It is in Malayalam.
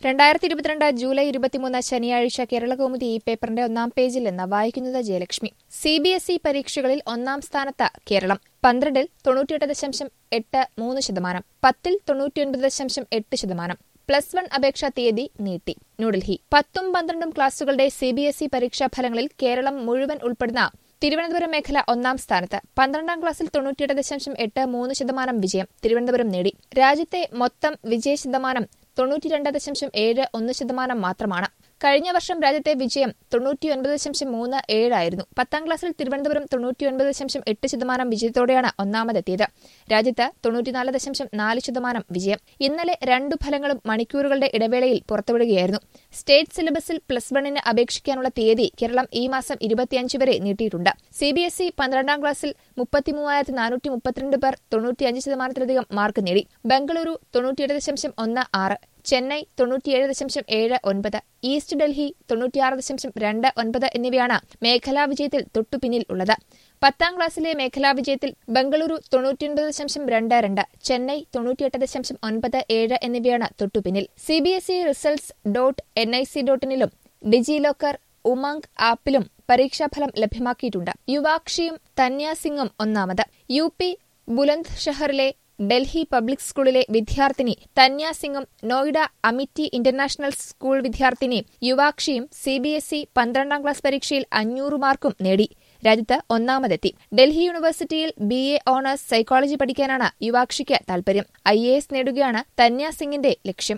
രണ്ടായിരത്തി ഇരുപത്തിരണ്ട് ജൂലൈ ഇരുപത്തിമൂന്ന് ശനിയാഴ്ച കേരളകൗമുദി ഈ പേപ്പറിന്റെ ഒന്നാം പേജിൽ നിന്ന് വായിക്കുന്നത് Jayalakshmi C B S E പരീക്ഷകളിൽ ഒന്നാം സ്ഥാനത്ത് കേരളം പന്ത്രണ്ടിൽ തൊണ്ണൂറ്റിയെട്ട് ദശാംശം എട്ട് മൂന്ന് ശതമാനം പത്തിൽ തൊണ്ണൂറ്റിയൊൻപത് ദശാംശം എട്ട് ശതമാനം പ്ലസ് വൺ അപേക്ഷാ തീയതി നീട്ടി ന്യൂഡൽഹി പത്തും പന്ത്രണ്ടും ക്ലാസുകളുടെ സി ബി എസ് ഇ പരീക്ഷാ ഫലങ്ങളിൽ കേരളം മുഴുവൻ ഉൾപ്പെടുന്ന തിരുവനന്തപുരം മേഖല ഒന്നാം സ്ഥാനത്ത് പന്ത്രണ്ടാം ക്ലാസ്സിൽ തൊണ്ണൂറ്റിയെട്ട് ദശാംശം എട്ട് മൂന്ന് ശതമാനം വിജയം തിരുവനന്തപുരം നേടി രാജ്യത്തെ മൊത്തം വിജയ ശതമാനം തൊണ്ണൂറ്റിരണ്ട് ദശാംശം ഏഴ് ഒന്ന് ശതമാനം മാത്രമാണ് കഴിഞ്ഞ വർഷം രാജ്യത്തെ വിജയം തൊണ്ണൂറ്റിയൊൻപത് ദശാംശം മൂന്ന് ഏഴായിരുന്നു പത്താം ക്ലാസ്സിൽ തിരുവനന്തപുരം തൊണ്ണൂറ്റിയൊൻപത് ദശാംശം എട്ട് ശതമാനം വിജയത്തോടെയാണ് ഒന്നാമതെത്തിയത് രാജ്യത്ത് തൊണ്ണൂറ്റിനാല് ദശാംശം നാല് ശതമാനം വിജയം ഇന്നലെ രണ്ടു ഫലങ്ങളും മണിക്കൂറുകളുടെ ഇടവേളയിൽ പുറത്തുവിടുകയായിരുന്നു സ്റ്റേറ്റ് സിലബസിൽ പ്ലസ് വണ്ണിന് അപേക്ഷിക്കാനുള്ള തീയതി കേരളം ഈ മാസം ഇരുപത്തിയഞ്ച് വരെ നീട്ടിയിട്ടുണ്ട് സി ബി എസ് ഇ പന്ത്രണ്ടാം ക്ലാസ്സിൽ മുപ്പത്തിമൂവായിരത്തി നാനൂറ്റി മുപ്പത്തിരണ്ട് പേർ തൊണ്ണൂറ്റിയഞ്ച് ശതമാനത്തിലധികം മാർക്ക് നേടി ബംഗളൂരു തൊണ്ണൂറ്റിയെട്ട് ദശാംശം ഒന്ന് ആറ് ചെന്നൈ തൊണ്ണൂറ്റിയേഴ് ദശാംശം ഏഴ് ഒൻപത് ഈസ്റ്റ് ഡൽഹി തൊണ്ണൂറ്റിയാറ് ദശാംശം രണ്ട് ഒൻപത് എന്നിവയാണ് മേഖലാ വിജയത്തിൽ തൊട്ടുപിന്നിൽ ഉള്ളത് പത്താം ക്ലാസ്സിലെ മേഖലാ വിജയത്തിൽ ബംഗളൂരു തൊണ്ണൂറ്റിയൊൻപത് ദശാംശം രണ്ട് രണ്ട് ചെന്നൈ തൊണ്ണൂറ്റിയെട്ട് ദശാംശം ഒൻപത് ഏഴ് എന്നിവയാണ് തൊട്ടുപിന്നിൽ C B S E results dot N I C ഡോട്ടിനിലും ഡിജി ലോക്കർ ഉമംഗ് ആപ്പിലും പരീക്ഷാഫലം ലഭ്യമാക്കിയിട്ടുണ്ട് യുവാക്ഷിയും തന്യാസിംഗും ഒന്നാമത് യു പി ബുലന്ദ് ഷഹറിലെ ഡൽഹി പബ്ലിക് സ്കൂളിലെ വിദ്യാർത്ഥിനി തന്യ സിംഗും നോയിഡ അമിറ്റി ഇന്റർനാഷണൽ സ്കൂൾ വിദ്യാർത്ഥിനി യുവാക്ഷിയും സി ബി എസ് ഇ പന്ത്രണ്ടാം ക്ലാസ് പരീക്ഷയിൽ അഞ്ഞൂറ് മാർക്കും നേടി രാജ്യത്ത് ഒന്നാമതെത്തി ഡൽഹി യൂണിവേഴ്സിറ്റിയിൽ ബി എ ഓണേഴ്സ് സൈക്കോളജി പഠിക്കാനാണ് യുവാക്ഷിക്ക് താൽപര്യം ഐ എ എസ് നേടുകയാണ് തന്യ സിംഗിന്റെ ലക്ഷ്യം